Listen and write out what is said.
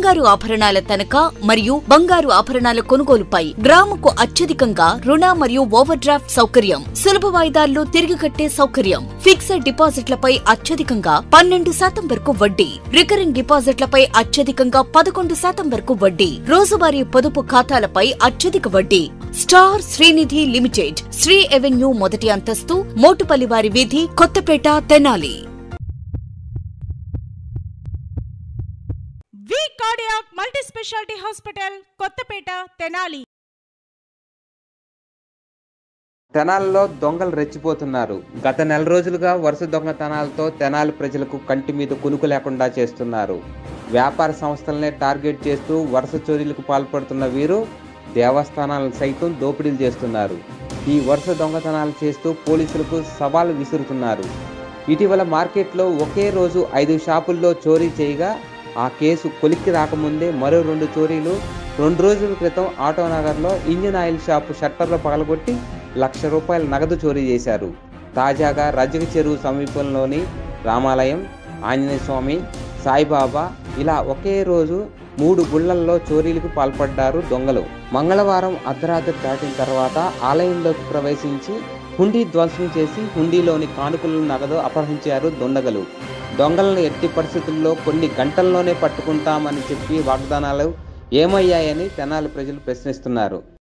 బంగారు ఆభరణాల తనఖా మరియు బంగారు ఆభరణాల కొనుగోలుపై గ్రాముకు అత్యధికంగా రుణ మరియు ఓవర్ డ్రాఫ్ట్ సౌకర్యం సులభ వాయిదాల్లో తిరిగి కట్టే సౌకర్యం ఫిక్స్డ్ డిపాజిట్లపై అత్యధికంగా పన్నెండు శాతం వరకు వడ్డీ రికరింగ్ డిపాజిట్లపై అత్యధికంగా పదకొండు శాతం వరకు వడ్డీ రోజువారీ పొదుపు ఖాతాలపై అత్యధిక వడ్డీ star Srinidhi limited Sri avenue మొదటి అంతస్తు మోటుపల్లివారి వీధి Kothapeta Tenali V cardiac multi speciality hospital Kothapeta Tenali తెనాలలో దొంగలు రెచ్చిపోతున్నారు గత నెల రోజులుగా వరుస దొంగతనాలతో తెనాలి ప్రజలకు కంటి మీద కునుకు లేకుండా చేస్తున్నారు వ్యాపార సంస్థలనే టార్గెట్ చేస్తూ వరుస చోరీలకు పాల్పడుతున్న వీరు దేవస్థానాలను సైతం దోపిడీలు చేస్తున్నారు ఈ వరుస దొంగతనాలు చేస్తూ పోలీసులకు సవాల్ విసురుతున్నారు ఇటీవల మార్కెట్లో ఒకే రోజు ఐదు షాపుల్లో చోరీ చేయగా ఆ కేసు కొలిక్కి రాకముందే మరో రెండు చోరీలు రెండు రోజుల క్రితం ఆటోనగర్లో ఇంజిన్ ఆయిల్ షాపు షట్టర్లు పగలగొట్టి లక్ష రూపాయల నగదు చోరీ చేశారు తాజాగా రజక చెరువు సమీపంలోని రామాలయం ఆంజనేయ స్వామి సాయిబాబా ఇలా ఒకే రోజు మూడు గుళ్లల్లో చోరీలకు పాల్పడ్డారు దొంగలు మంగళవారం అర్ధరాత్రి దాటిన తర్వాత ఆలయంలోకి ప్రవేశించి హుండీ ధ్వంసం చేసి హుండీలోని కానుకలు నగదు అపహరించారు దొండగలు దొంగలను ఎట్టి పరిస్థితుల్లో కొన్ని గంటల్లోనే పట్టుకుంటామని చెప్పి వాగ్దానాలు ఏమయ్యాయని తెనాలి ప్రజలు ప్రశ్నిస్తున్నారు